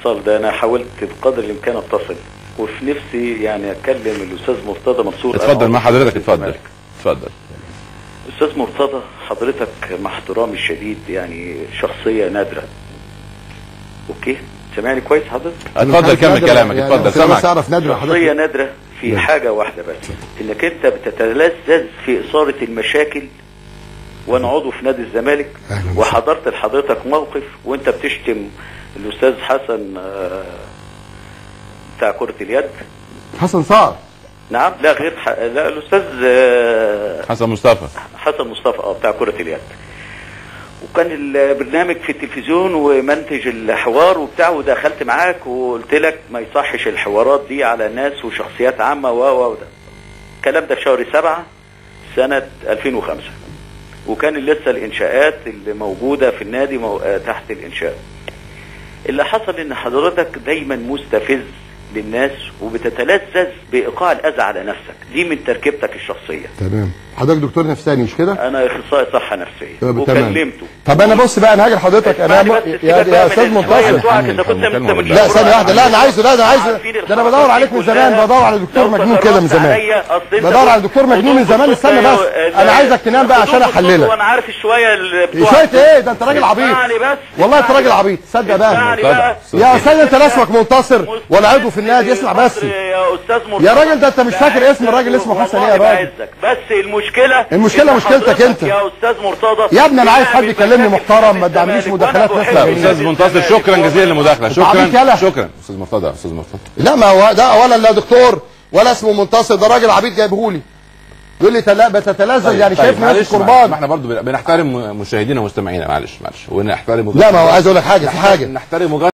الاتصال ده انا حاولت بقدر الامكان اتصل وفي نفسي يعني اكلم الاستاذ مرتضى منصور اتفضل مع أو حضرتك اتفضل الزمالك. اتفضل استاذ مرتضى حضرتك مع احترامي الشديد يعني شخصيه نادره اوكي سامعني كويس حضرتك اتفضل كمل نادرة كلامك يعني اتفضل بس أنا بس سامعك اعرف نادرة شخصيه حضرتك نادره في نعم. حاجه واحده بس انك انت بتتلذذ في اثاره المشاكل وانا عضو في نادي الزمالك أهلا وسهلا. وحضرت لحضرتك موقف وانت بتشتم الاستاذ حسن آه، بتاع كره اليد حسن صقر نعم لا غير ح... لا الاستاذ آه، حسن مصطفى حسن مصطفى اه بتاع كرة اليد وكان البرنامج في التلفزيون ومنتج الحوار وبتاع ودخلت معاك وقلت لك ما يصحش الحوارات دي على ناس وشخصيات عامة و و وده الكلام ده في شهر سبعة سنة 2005 وكان لسه الإنشاءات اللي موجودة في النادي مو... آه، تحت الإنشاء اللي حصل إن حضرتك دايما مستفز للناس وبتتلذذ بإيقاع الأذى على نفسك دي من تركيبتك الشخصية تمام حضرتك دكتور نفساني مش كده؟ انا اخصائي صحه نفسيه طب تمام. وكلمته طب انا بص بقى انا هاجي لحضرتك انا اسمعني بس، يا, سيبك يا بقى من استاذ الشوية منتصر بتوعك، إذا كنت المكالمة أنت من ولا لا الشهور ثانية واحدة لا انا عايزه لا انا عايزه عارفين ده انا الخطوات بدور دي عليك من كلها. زمان بدور على دكتور لو مجنون كده من تجربت زمان عليا، أصل أنت بدور على دكتور مجنون من خدوه زمان بالصوت استنى بس ال- انا عايزك تنام بقى خدوه عشان بالصوت احللك وانا عارف الشويه اللي بتوعك شوية ايه ده انت راجل عبيط اسمعني بس والله انت راجل اسمعني عبيط تصدق بقى اسمعني بقى. يا استاذ انت لا اسمك منتصر ولا عضو في النادي اسمع بس مصر يا استاذ مرتضى يا راجل ده انت مش فاكر اسم الراجل اسمه حسن ايه يا والله راجل بعزك. بس المشكله المشكلة إن مشكلتك حضرتك انت. يا استاذ مرتضى يا ابني انا عايز حد بتعمل يكلمني مشاكل محترم في ما تدعمليش الزمالك. مداخلات وأنا ناس بحب لا استاذ منتصر شكرا جزيلا للمداخله عبيط شكرا يالا. شكرا استاذ مرتضى استاذ مرتضى لا ما هو ده ولا لا دكتور ولا اسمه منتصر ده راجل عبيط جايبهولي يقول لي تلا بتتلذذ يعني شايفني معلش، ماسك معلش. قربان ما احنا برضو بنحترم مشاهدينا ومستمعينا معلش معلش ونحترم لا ما هو عايز اقول لك حاجه في حاجه نحترم